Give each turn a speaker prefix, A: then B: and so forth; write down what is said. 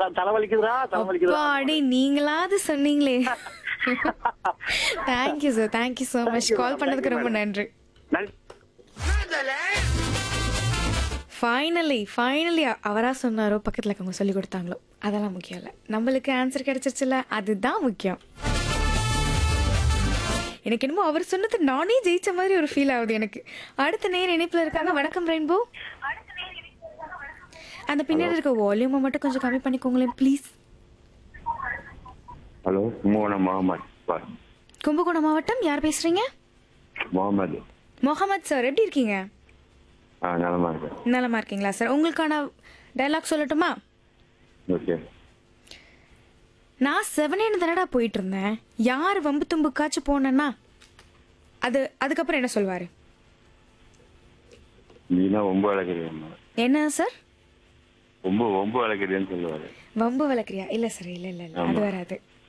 A: த- தலைவலிக்குதுடா தலைவலிக்குதுடா
B: அப்பாடி நீங்களாவது சொன்னீங்களே thank you sir thank you so much
A: Thank you,
B: call
A: madam.
B: பண்ணதுக்கு
A: Thank you,
B: ரொம்ப
A: madam.
B: நன்றி
A: நன்றி
B: ஃபைனலி ஃபைனலி அவரா சொன்னாரோ பக்கத்தில் இருக்கவங்க சொல்லி கொடுத்தாங்களோ அதெல்லாம் முக்கியம் இல்லை நம்மளுக்கு ஆன்சர் கிடைச்சிருச்சுல அதுதான் முக்கியம் எனக்கு என்னமோ அவர் சொன்னது நானே ஜெயிச்ச மாதிரி ஒரு ஃபீல் ஆகுது எனக்கு அடுத்த நேர் இணைப்பில் இருக்காங்க வணக்கம் ரெயின்போ அந்த பின்னாடி இருக்க வால்யூமை மட்டும் கொஞ்சம் கம்மி பண்ணிக்கோங்களேன் ப்ளீஸ்
C: ஹலோ கும்பகோணம் முகமது பார்
B: கும்பகோணம் மாவட்டம் யார் பேசுறீங்க
C: முகமது
B: முகமது சார் எப்படி இருக்கீங்க
C: ஆ நலமா இருக்கேன்
B: நலமா இருக்கீங்களா சார் உங்களுக்கான டைலாக் சொல்லட்டுமா
C: ஓகே
B: நான் செவனேன்னு தானடா போயிட்டு இருந்தேன் யார் வம்பு தும்புக்காச்சும் போனேன்னா அது அதுக்கப்புறம் என்ன சொல்வாரு
C: நீனா ஒம்பு வளர்க்குறீங்கம்மா
B: என்ன சார்
C: ஒம்பு ஒம்பு வளர்க்குறேன்னு சொல்லுவாரு
B: வம்பு வளர்க்குறியா இல்ல சார் இல்ல இல்ல இல்ல அது வராது